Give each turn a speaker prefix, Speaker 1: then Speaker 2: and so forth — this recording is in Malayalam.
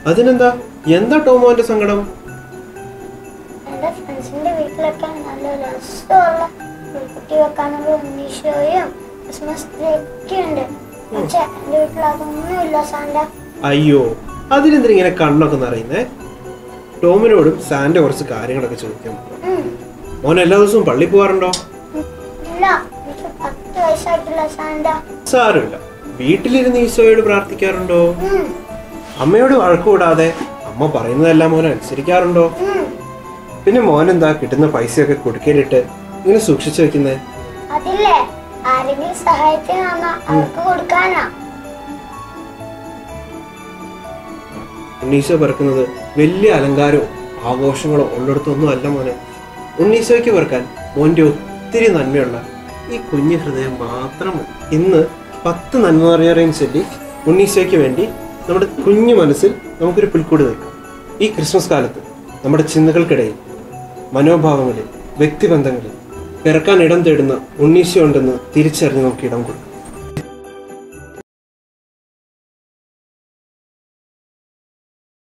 Speaker 1: അതിനെന്താ എന്താ ടോമോന്റെ സങ്കടം
Speaker 2: എന്റെ ഫ്രണ്ട്സിന്റെ വീട്ടിലൊക്കെ നല്ല രസമുള്ള കുട്ടി വെക്കാനുള്ള ഉണ്ണീഷോയും ക്രിസ്മസ് ട്രീ ഒക്കെ ഉണ്ട് പക്ഷെ എന്റെ വീട്ടിൽ അതൊന്നുമില്ല സാന്റ
Speaker 1: അയ്യോ അതിനെന്തിനാ ഇങ്ങനെ കണ്ണൊക്കെ നിറയുന്നേ ടോമിനോടും സാന്റെ കുറച്ച് കാര്യങ്ങളൊക്കെ ചോദിക്കാം
Speaker 2: ഉം.
Speaker 1: മോൻ എല്ലാ ദിവസവും പള്ളി പോകാറുണ്ടോ
Speaker 2: ഇല്ല എനിക്ക് പത്ത് വയസ്സായിട്ടില്ല സാന്റ
Speaker 1: സാരമില്ല വീട്ടിലിരുന്ന് ഈശോയോട് പ്രാർത്ഥിക്കാറുണ്ടോ
Speaker 2: ഉം.
Speaker 1: അമ്മയോട് വഴക്ക് കൂടാതെ അമ്മ പറയുന്നതെല്ലാം മോൻ അനുസരിക്കാറുണ്ടോ
Speaker 2: ഉം.
Speaker 1: പിന്നെ മോൻ എന്താ കിട്ടുന്ന പൈസയൊക്കെ കൊടുക്കലിട്ട് ഇങ്ങനെ സൂക്ഷിച്ചു വെക്കുന്നേ
Speaker 2: അതില്ലേ ആരെങ്കിലും സഹായത്തിന് വന്നാ അവർക്ക് കൊടുക്കാനാ
Speaker 1: ഉണ്ണീശോ പറക്കുന്നത് വലിയ അലങ്കാരവും ആഘോഷങ്ങളോ ഉള്ളിടത്തൊന്നും അല്ല മോനെ ഉണ്ണീശോയ്ക്ക് പറക്കാൻ മോന്റെ ഒത്തിരി നന്മയുള്ള ഈ കുഞ്ഞു ഹൃദയം മാത്രം മതി ഇന്ന് പത്ത് നന്മ അറിയാറേയും ചൊല്ലി ഉണ്ണീശോയ്ക്ക് വേണ്ടി നമ്മുടെ കുഞ്ഞു മനസ്സിൽ നമുക്കൊരു പുൽക്കൂട് വെക്കാം ഈ ക്രിസ്മസ് കാലത്ത് നമ്മുടെ ചിന്തകൾക്കിടയിൽ മനോഭാവങ്ങളിൽ വ്യക്തിബന്ധങ്ങളിൽ പിറക്കാൻ ഇടം തേടുന്ന ഉണ്ണീശോ ഉണ്ടെന്ന് തിരിച്ചറിഞ്ഞ് നമുക്ക് ഇടം കൊടുക്കാം